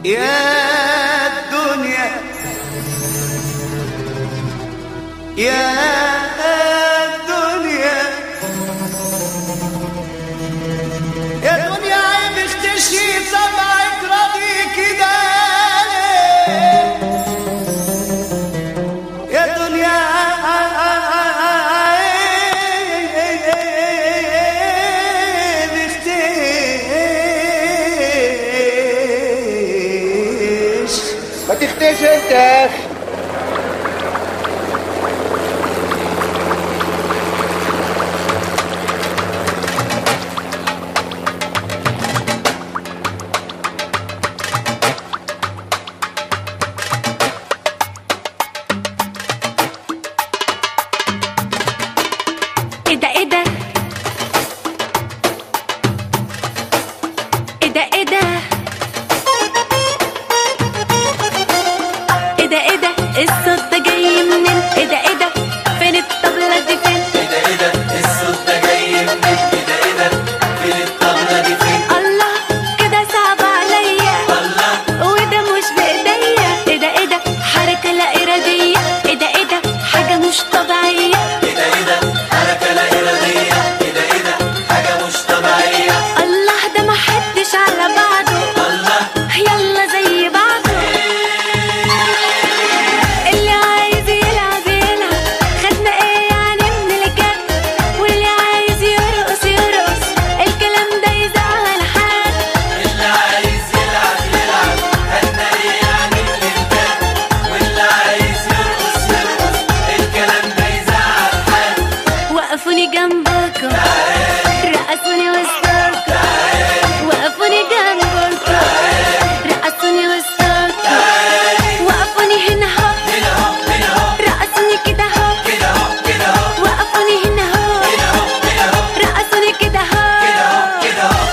يا الدنيا يا الدنيا يا دنيا عيب اختشي طبعك راضي كده يا دنيا عيب اختش ما تختش انت يا اخي ايه ده ايه ده ايه ده ايه ده ايه ده ايه ده الصوت ده جاي منين ايه ده ايه ده فين الطبلة دي فين ايه ده ايه ده الصوت ده جاي منين ايه ده ايه ده فين الطبلة دي فين الله كده صعب عليا الله وده مش بايديا ايه ده ايه ده حركة لا ارادية ايه ده ايه ده حاجة مش طبيعية ايه ده ايه ده حركة لا إرادية ايه ده ايه ده حاجة مش طبيعية الله ده محدش على بعضه الله يلا زي بعضه اللي عايز يلعب يلعب خدنا ايه يعني من الجد واللي عايز يرقص يرقص الكلام ده يزعل حد اللي عايز يلعب يلعب خدنا ايه يعني من الباب واللي عايز يرقص يرقص الكلام ده يزعل حد وقفوني جنبكم رقصوني وسطكم وقفوني جنبكم رقصوني وسطكم وقفوني هنا اهو هنا اهو هنا اهو رقصوني كده اهو كده اهو كده اهو وقفوني هنا اهو هنا اهو هنا اهو رقصوني كده كده اهو اهو كده اهو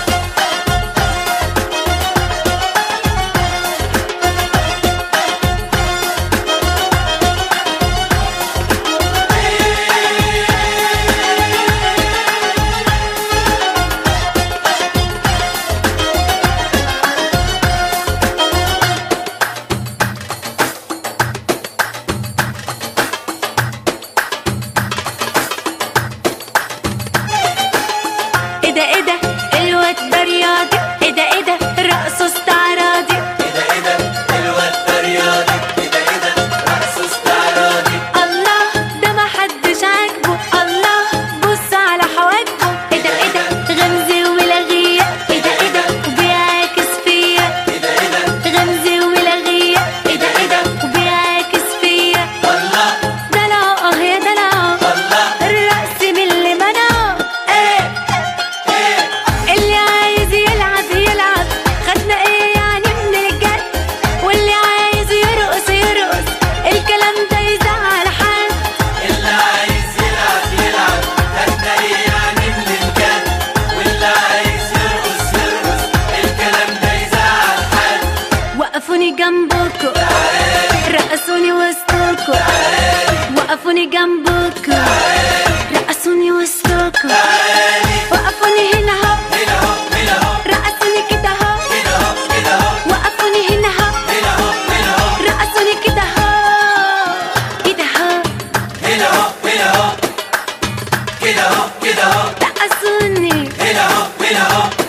ايه ده ايه ده الواد ده رياضي ايه ده ايه ده رقصه استعراضي ايه ده ايه ده الواد ده رياضي ايه ده ايه ده رقص استعراضي الله ده ما حدش عاجبه الله بص على حواجبه ايه ده ايه ده غمزي وملغيه ايه ده ايه ده وبيعاكس فيا ايه ده ايه ده غمزي وملغيه ايه ده ايه ده وبيعاكس فيا الله دلعه اه يا دلعه الله الرقص من اللي منعه ايه ايه اللي عايز يلعب يلعب خدنا ايه يعني من الجد واللي عايز يرقص يرقص الكلام ده يزعل حد اللي عايز يلعب يلعب خدنا ايه يعني من الجد واللي عايز يرقص يرقص الكلام ده يزعل حد وقفوني جنبكم رقصوني وسطكم وقفوني جنبكم رقصوني وسطكم وقفوني هنا اهو هنا اهو هنا اهو رقصوني كده اهو هنا اهو هنا اهو وقفوني هنا اهو هنا اهو هنا اهو رقصوني كده اهو كده اهو هنا اهو هنا اهو كده اهو كده اهو رقصوني هنا اهو هنا اهو